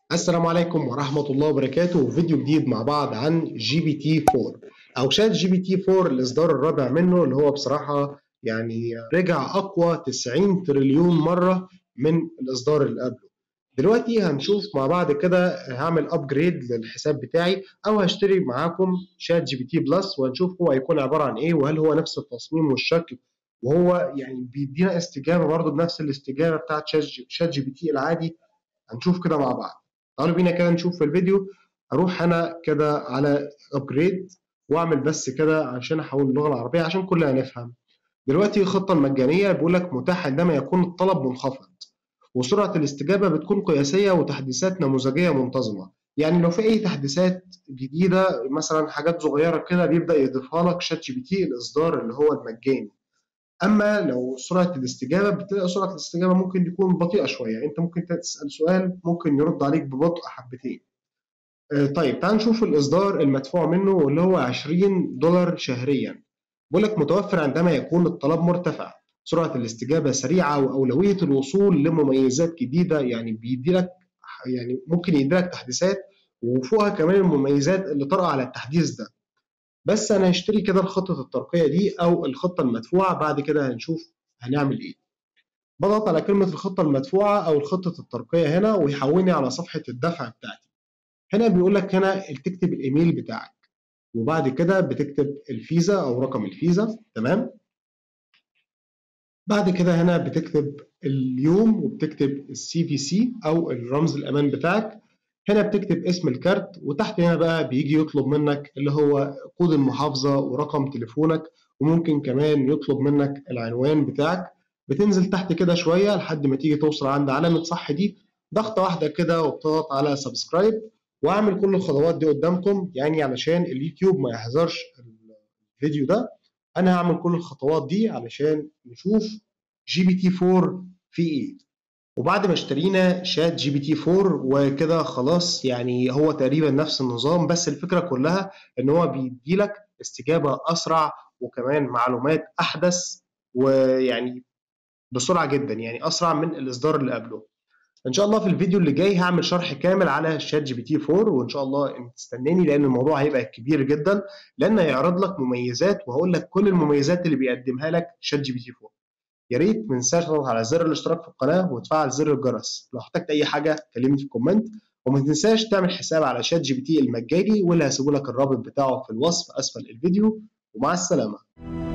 السلام عليكم ورحمة الله وبركاته فيديو جديد مع بعض عن جي بي تي 4 أو شات جي بي تي 4 الإصدار الرابع منه اللي هو بصراحة يعني رجع أقوى 90 تريليون مرة من الإصدار اللي قبله دلوقتي هنشوف مع بعض كده هعمل أبجريد للحساب بتاعي أو هشتري معاكم شات جي بي تي بلس وهنشوف هو هيكون عبارة عن إيه وهل هو نفس التصميم والشكل وهو يعني بيدينا استجابة برضه بنفس الاستجابة بتاعت شات جي بي تي العادي هنشوف كده مع بعض تعالوا بينا كده نشوف في الفيديو اروح انا كده على ابجريد واعمل بس كده عشان احول اللغه العربيه عشان كلنا نفهم دلوقتي الخطه المجانيه بيقول لك متاح عندما يكون الطلب منخفض وسرعه الاستجابه بتكون قياسيه وتحديثات نموذجيه منتظمه يعني لو في اي تحديثات جديده مثلا حاجات صغيره كده بيبدا يضيفها لك شات جي بي تي الاصدار اللي هو المجاني اما لو سرعه الاستجابه بتلاقي سرعه الاستجابه ممكن يكون بطيئه شويه انت ممكن تسال سؤال ممكن يرد عليك ببطء حبتين طيب تعال نشوف الاصدار المدفوع منه واللي هو 20 دولار شهريا بيقول لك متوفر عندما يكون الطلب مرتفع سرعه الاستجابه سريعه واولويه الوصول لمميزات جديده يعني بيدي لك يعني ممكن يدي لك تحديثات وفوقها كمان المميزات اللي طرأ على التحديث ده بس انا هشتري كده الخطه الترقيه دي او الخطه المدفوعه بعد كده هنشوف هنعمل ايه بضغط على كلمه الخطه المدفوعه او الخطه الترقيه هنا ويحولني على صفحه الدفع بتاعتي هنا بيقول لك هنا تكتب الايميل بتاعك وبعد كده بتكتب الفيزا او رقم الفيزا تمام بعد كده هنا بتكتب اليوم وبتكتب السي في سي او الرمز الامان بتاعك هنا بتكتب اسم الكارت وتحت هنا بقى بيجي يطلب منك اللي هو كود المحافظة ورقم تليفونك وممكن كمان يطلب منك العنوان بتاعك بتنزل تحت كده شوية لحد ما تيجي توصل عند علامة صح دي ضغطة واحدة كده وبتضغط على سبسكرايب واعمل كل الخطوات دي قدامكم يعني علشان اليوتيوب ما يحذرش الفيديو ده انا هعمل كل الخطوات دي علشان نشوف جي بي تي 4 في ايه وبعد ما اشترينا شات جي بي تي 4 وكده خلاص يعني هو تقريبا نفس النظام بس الفكره كلها ان هو بيدي لك استجابه اسرع وكمان معلومات احدث ويعني بسرعه جدا يعني اسرع من الاصدار اللي قبله ان شاء الله في الفيديو اللي جاي هعمل شرح كامل على شات جي بي تي 4 وان شاء الله تستناني لان الموضوع هيبقى كبير جدا لان هيعرض لك مميزات وهقول لك كل المميزات اللي بيقدمها لك شات جي بي تي 4 يا ريت ما تنساش تضغط على زر الاشتراك في القناه وتفعل زر الجرس لو احتجت اي حاجه كلمني في الكومنت وما تنساش تعمل حساب على شات جي بي تي المجاني واللي هسيبه لك الرابط بتاعه في الوصف اسفل الفيديو ومع السلامه